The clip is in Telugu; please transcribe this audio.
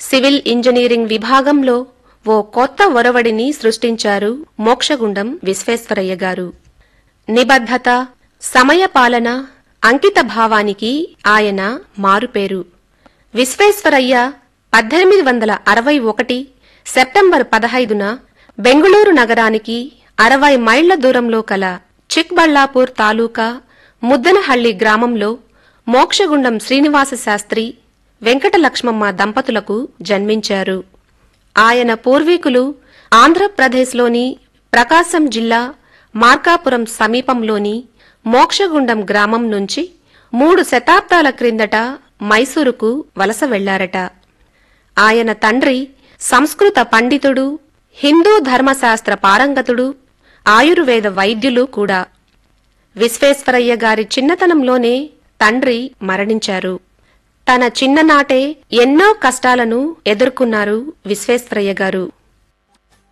సివిల్ ఇంజనీరింగ్ విభాగంలో ఓ కొత్త ఒరవడిని సృష్టించారు మోక్షగుండం విశ్వేశ్వరయ్య గారు నిబద్ధత సమయపాలన అంకిత భావానికి ఆయన మారుపేరు విశ్వేశ్వరయ్య పద్దెనిమిది వందల అరవై ఒకటి సెప్టెంబర్ పదహైదున బెంగుళూరు నగరానికి అరవై మైళ్ల దూరంలో కల చిక్బళ్లాపూర్ తాలూకా ముద్దనహళ్లి గ్రామంలో మోక్షగుండం శ్రీనివాస శాస్త్రి వెంకటలక్ష్మమ్మ దంపతులకు జన్మించారు ఆయన పూర్వీకులు ఆంధ్రప్రదేశ్లోని ప్రకాశం జిల్లా మార్కాపురం సమీపంలోని మోక్షగుండం గ్రామం నుంచి మూడు శతాబ్దాల క్రిందట మైసూరుకు వలస వెళ్లారట ఆయన తండ్రి సంస్కృత పండితుడు హిందూ ధర్మశాస్త్ర పారంగతుడు ఆయుర్వేద వైద్యులు కూడా విశ్వేశ్వరయ్య గారి చిన్నతనంలోనే తండ్రి మరణించారు తన చిన్ననాటే ఎన్నో కష్టాలను ఎదుర్కొన్నారు విశ్వేశ్వరయ్య గారు